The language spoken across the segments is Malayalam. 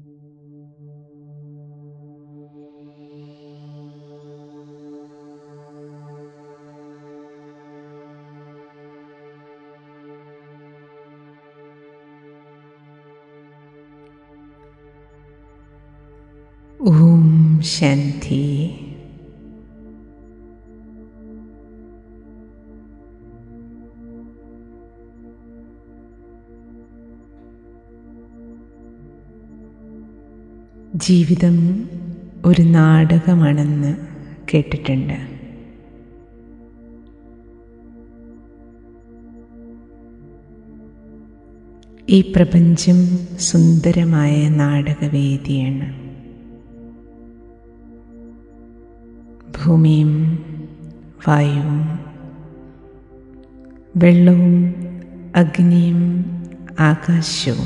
ഓം ശാന്തി ജീവിതം ഒരു നാടകമാണെന്ന് കേട്ടിട്ടുണ്ട് ഈ പ്രപഞ്ചം സുന്ദരമായ നാടകവേദിയാണ് ഭൂമിയും വായുവും വെള്ളവും അഗ്നിയും ആകാശവും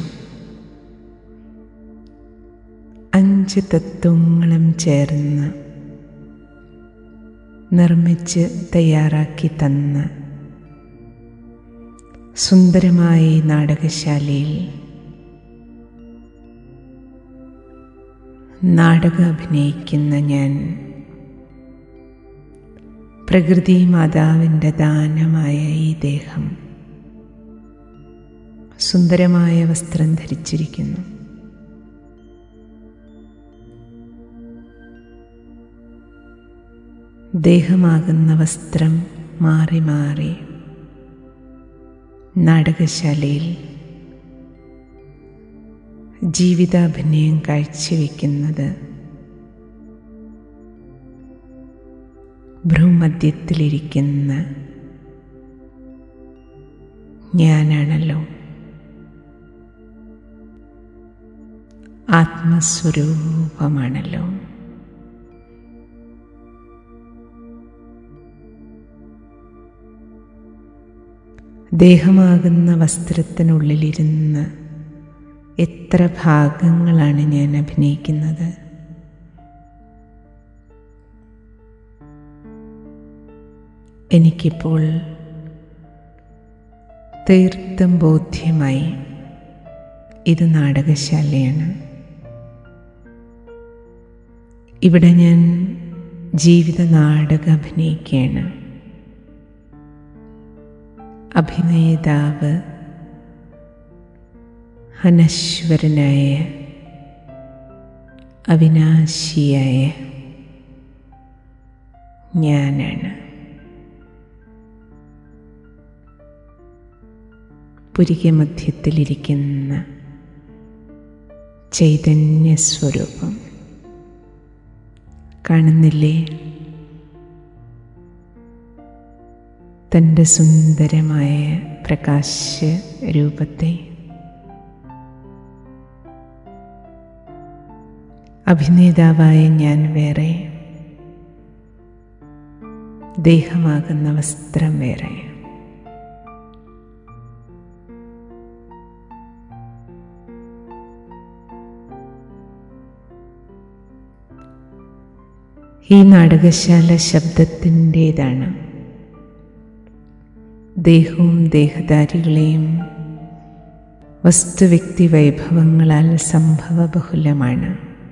അഞ്ച് തത്വങ്ങളും ചേർന്ന് നിർമ്മിച്ച് തയ്യാറാക്കി തന്ന സുന്ദരമായ ഈ നാടകശാലയിൽ നാടകം അഭിനയിക്കുന്ന ഞാൻ പ്രകൃതി മാതാവിൻ്റെ ദാനമായ ഈ ദേഹം സുന്ദരമായ വസ്ത്രം ധരിച്ചിരിക്കുന്നു ദേഹമാകുന്ന വസ്ത്രം മാറി മാറി നാടകശാലയിൽ ജീവിതാഭിനയം കാഴ്ചവെക്കുന്നത് ഭ്രൂമധ്യത്തിലിരിക്കുന്ന ഞാനാണല്ലോ ആത്മസ്വരൂപമാണല്ലോ ദേഹമാകുന്ന വസ്ത്രത്തിനുള്ളിലിരുന്ന് എത്ര ഭാഗങ്ങളാണ് ഞാൻ അഭിനയിക്കുന്നത് എനിക്കിപ്പോൾ തീർത്തും ബോധ്യമായി ഇത് നാടകശാലയാണ് ഇവിടെ ഞാൻ ജീവിത നാടകം അഭിനയിക്കുകയാണ് അഭിനേതാവ് അനശ്വരനായ അവിനാശിയായ ഞാനാണ് പുരിക മധ്യത്തിലിരിക്കുന്ന ചൈതന്യ സ്വരൂപം കാണുന്നില്ലേ തൻ്റെ സുന്ദരമായ പ്രകാശ രൂപത്തെ അഭിനേതാവായ ഞാൻ വേറെ ദേഹമാകുന്ന വസ്ത്രം വേറെ ഈ നാടകശാല ശബ്ദത്തിൻ്റേതാണ് ദേഹവും ദേഹധാരികളെയും വസ്തുവ്യക്തി വൈഭവങ്ങളാൽ സംഭവബഹുലമാണ്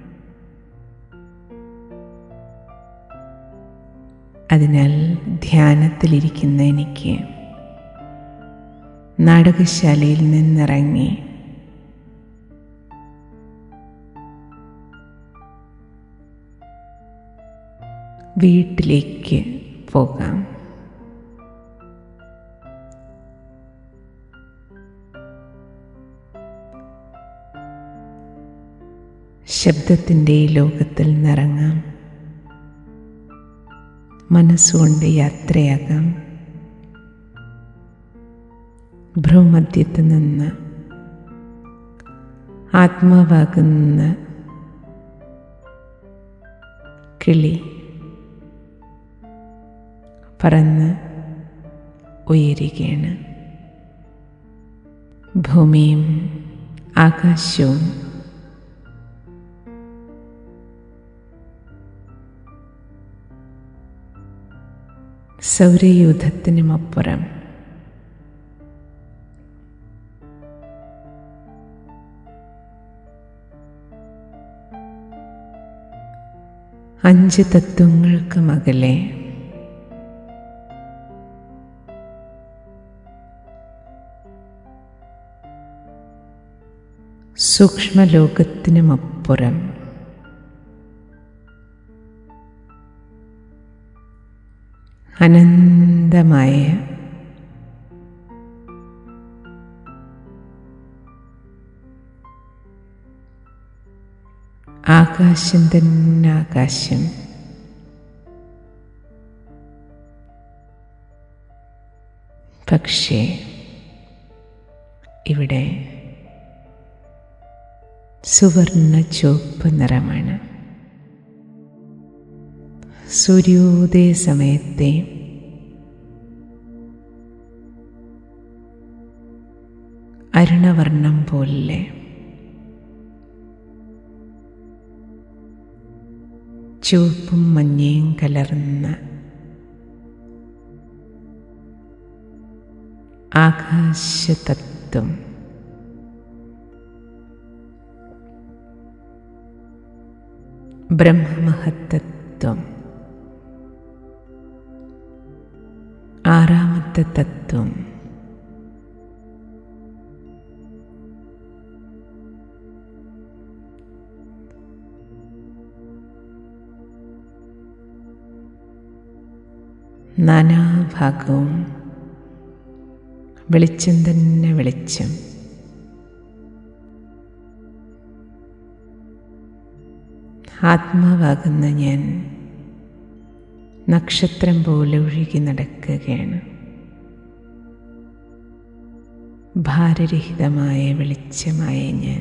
അതിനാൽ ധ്യാനത്തിലിരിക്കുന്ന എനിക്ക് നാടകശാലയിൽ നിന്നിറങ്ങി വീട്ടിലേക്ക് പോകാം ശബ്ദത്തിൻ്റെ ഈ ലോകത്തിൽ നിറങ്ങാം മനസ്സുകൊണ്ട് യാത്രയാകാം ഭ്രൂമധ്യത്ത് നിന്ന് ആത്മാവാകുന്ന കിളി പറന്ന് ഉയരുകയാണ് ഭൂമിയും ആകാശവും സൗരയൂഥത്തിനുമപ്പുറം അഞ്ച് തത്വങ്ങൾക്ക് മകലെ സൂക്ഷ്മലോകത്തിനുമപ്പുറം അനന്തമായ ആകാശം തന്നെ ആകാശം പക്ഷേ ഇവിടെ സുവർണ ചുവപ്പ് നിറമാണ് സൂര്യോദയ സമയത്തെ അരുണവർണ്ണം പോലെ ചുവപ്പും മഞ്ഞയും കലർന്ന ആകാശതത്വം ബ്രഹ്മമഹത്തത്വം ആറാമത്തെ തത്വം നാനാഭാഗവും വെളിച്ചം തന്നെ വെളിച്ചം ആത്മാവാകുന്ന ഞാൻ നക്ഷത്രം പോലെ ഒഴുകി നടക്കുകയാണ് ഭാരരഹിതമായ വെളിച്ചമായ ഞാൻ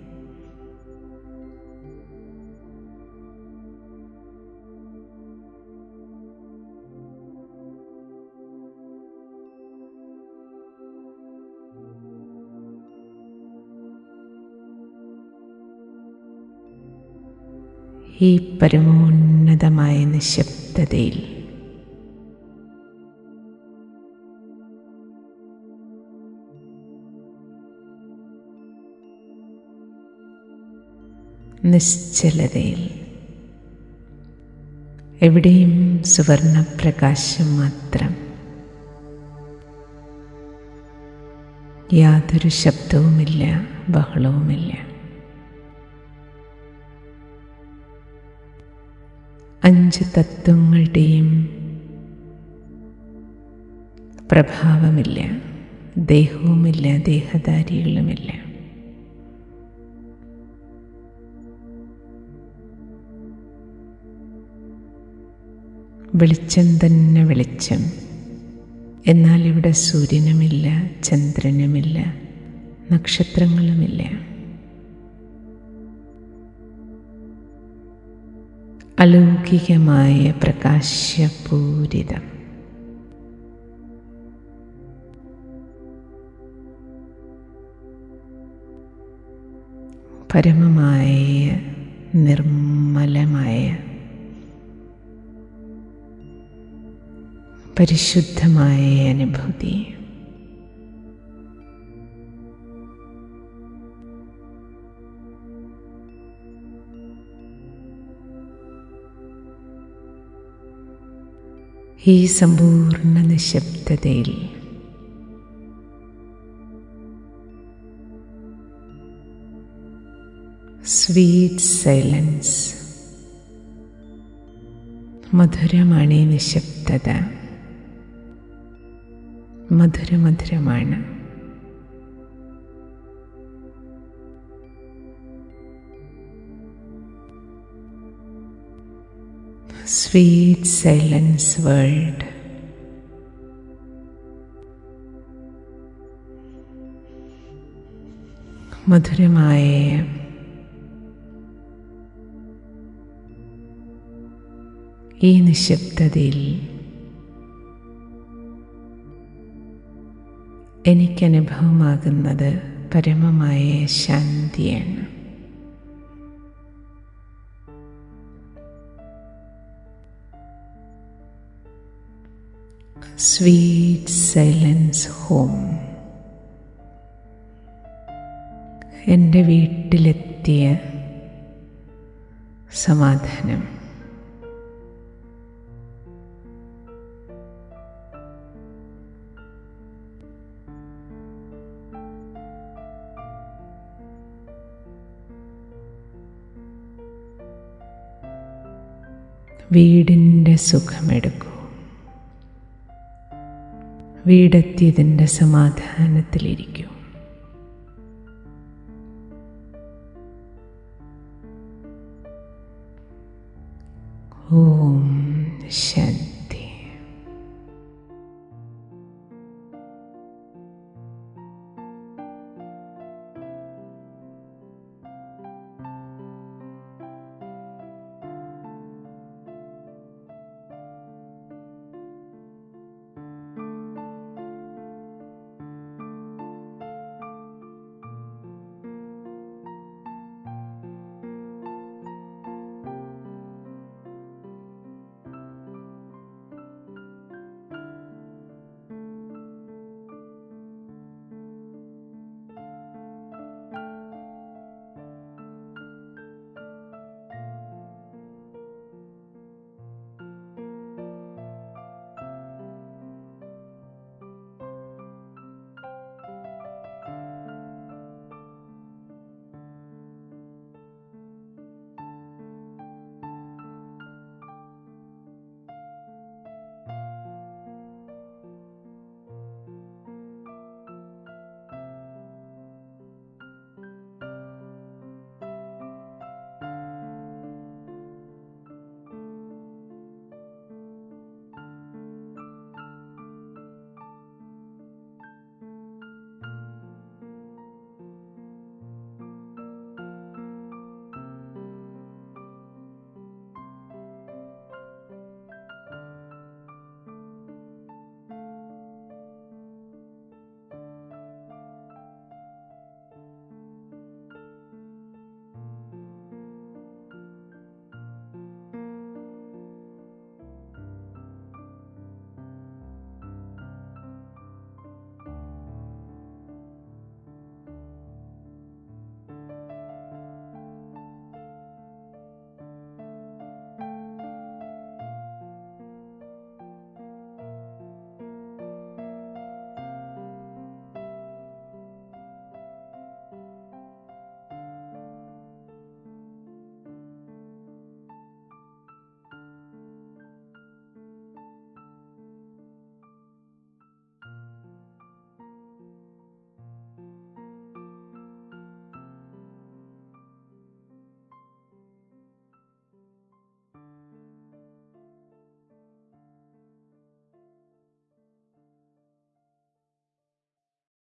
ഈ പരമോന്നതമായ നിശബ്ദതയിൽ നിശ്ചലതയിൽ എവിടെയും സുവർണപ്രകാശം മാത്രം യാതൊരു ശബ്ദവുമില്ല ബഹളവുമില്ല അഞ്ച് തത്വങ്ങളുടെയും പ്രഭാവമില്ല ദേഹവുമില്ല ദേഹധാരികളുമില്ല വെളിച്ചം തന്നെ വെളിച്ചം എന്നാൽ ഇവിടെ സൂര്യനുമില്ല ചന്ദ്രനുമില്ല നക്ഷത്രങ്ങളുമില്ല അലൗകികമായ പ്രകാശപൂരിതം പരമമായ നിർമ്മലമായ പരിശുദ്ധമായ അനുഭൂതി ഈ സമ്പൂർണ്ണ നിശബ്ദതയിൽ സ്വീറ്റ് സൈലൻസ് മധുരമാണ് ഈ നിശബ്ദത മധുരമധുരമാണ് സ്വീറ്റ് സൈലൻസ് വേൾഡ് മധുരമായ ഈ നിശബ്ദതയിൽ എനിക്കനുഭവമാകുന്നത് പരമമായ ശാന്തിയാണ് സ്വീറ്റ് സൈലൻസ് ഹോം എൻ്റെ വീട്ടിലെത്തിയ സമാധാനം വീടിൻ്റെ സുഖമെടുക്കൂ വീടെത്തിയതിൻ്റെ സമാധാനത്തിലിരിക്കൂ ഓം ശാന്തി